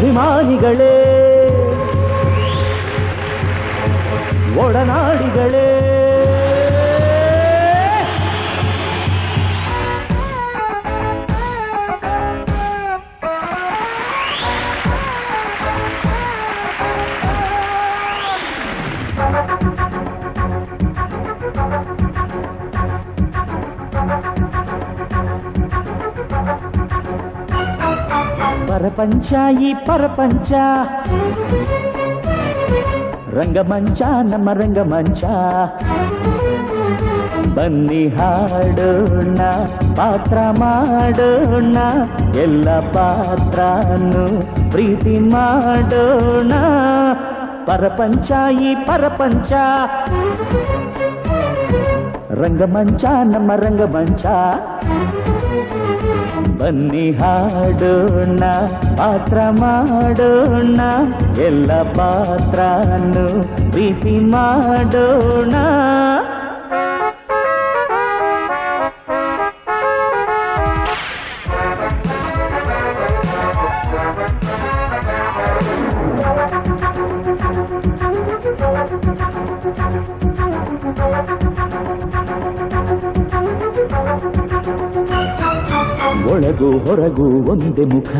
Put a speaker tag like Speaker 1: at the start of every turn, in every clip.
Speaker 1: ಅಭಿಮಾನಿಗಳೇ ಒಡನಾಡಿಗಳೇ ಪರಪಂಚ ಈ ಪರಪಂಚ ರಂಗಮಂಚ ನಮ್ಮ ರಂಗಮಂಚ ಬನ್ನಿ ಹಾಡೋಣ ಪಾತ್ರ ಮಾಡೋಣ ಎಲ್ಲ ಪಾತ್ರನು ಪ್ರೀತಿ ಮಾಡೋಣ ಪರಪಂಚ ಈ ಪರಪಂಚ ರಂಗಮಂಚ ನಮ್ಮ ರಂಗಮಂಚ ಬನ್ನಿ ಹಾಡೋಣ ಪಾತ್ರ ಮಾಡೋಣ ಎಲ್ಲ ಪಾತ್ರನು ಪ್ರೀತಿ ಮಾಡೋಣ ಒಳಗು ಹೊರಗು ಒಂದೇ ಮುಖ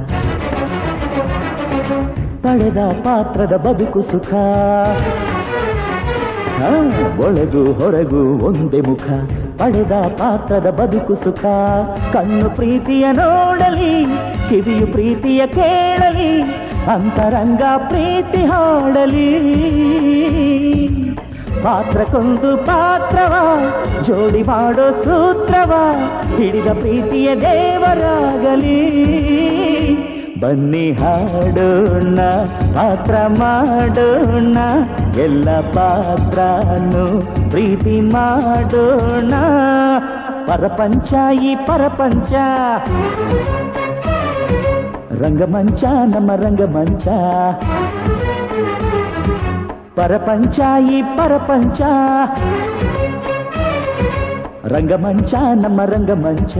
Speaker 1: ಪಡೆದ ಪಾತ್ರದ ಬದುಕು ಸುಖ ಆ, ಒಳಗು ಹೊರಗು ಒಂದೇ ಮುಖ ಪಡೆದ ಪಾತ್ರದ ಬದುಕು ಸುಖ ಕಣ್ಣು ಪ್ರೀತಿಯ ನೋಡಲಿ ಕಿವಿಯು ಪ್ರೀತಿಯ ಕೇಳಲಿ ಅಂತರಂಗ ಪ್ರೀತಿ ಹಾಡಲಿ ಪಾತ್ರಕ್ಕೊಂದು ಪಾತ್ರವ ಜೋಡಿ ಮಾಡೋ ಸೂತ್ರವ ಹಿಡಿದ ಪ್ರೀತಿಯ ದೇವರಾಗಲಿ ಬನ್ನಿ ಹಾಡೋಣ ಪಾತ್ರ ಮಾಡೋಣ ಎಲ್ಲ ಪಾತ್ರನು ಪ್ರೀತಿ ಮಾಡೋಣ ಪರಪಂಚ ಈ ಪರಪಂಚ ರಂಗಮಂಚ ನಮ್ಮ ರಂಗಮಂಚ ಪರಪಂಚ ಈ ಪರಪಂಚ ರಂಗಮಂಚ ನಮ್ಮ ರಂಗಮಂಚ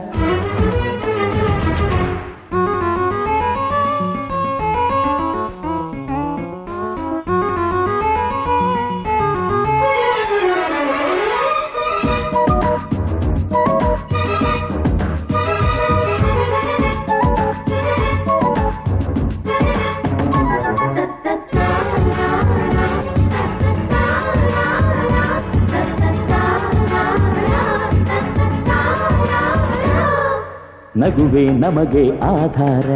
Speaker 1: ನಗುವೆ ನಮಗೆ ಆಧಾರ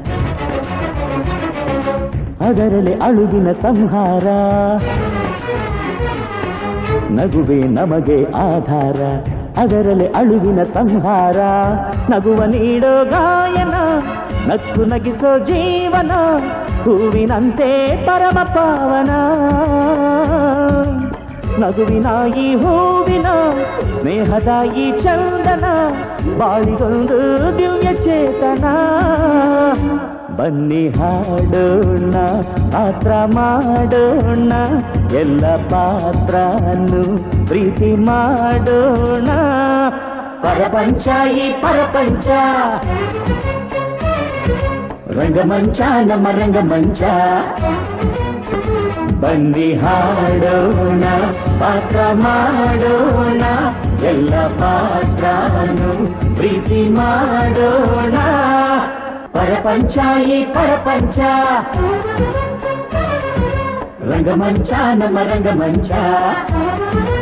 Speaker 1: ಅದರಲ್ಲಿ ಅಳುವಿನ ಸಂಹಾರ ನಗುವೆ ನಮಗೆ ಆಧಾರ ಅದರಲ್ಲಿ ಅಳುವಿನ ಸಂಹಾರ ನಗುವ ನೀಡೋ ಗಾಯನ ನಕ್ಕು ನಗಿಸೋ ಜೀವನ ಹೂವಿನಂತೆ ಪರಮ ಪಾವನ ನಗುವಿನ ಈ ಹೂವಿನ ಸ್ನೇಹದ ಈ ಚಂದನ ಬಾಳಿಗೊಂದು ದಿವ್ಯ ಚೇತನ ಬನ್ನಿ ಹಾಡೋಣ ಪಾತ್ರ ಮಾಡೋಣ ಎಲ್ಲ ಪಾತ್ರನು ಪ್ರೀತಿ ಮಾಡೋಣ ಪರಪಂಚ ಈ ಪರಪಂಚ ರಂಗಮಂಚ ನಮ್ಮ ರಂಗಮಂಚ ಬನ್ನಿ ಹಾಡೋಣ ಪಾತ್ರ ಮಾಡೋಣ ಎಲ್ಲ ಪಾತ್ರನು ಪ್ರೀತಿ ಮಾಡೋಣ ಪರಪಂಚ ಈ ಪರಪಂಚ ರಂಗಮಂಚ ನಮ್ಮ ರಂಗಮಂಚ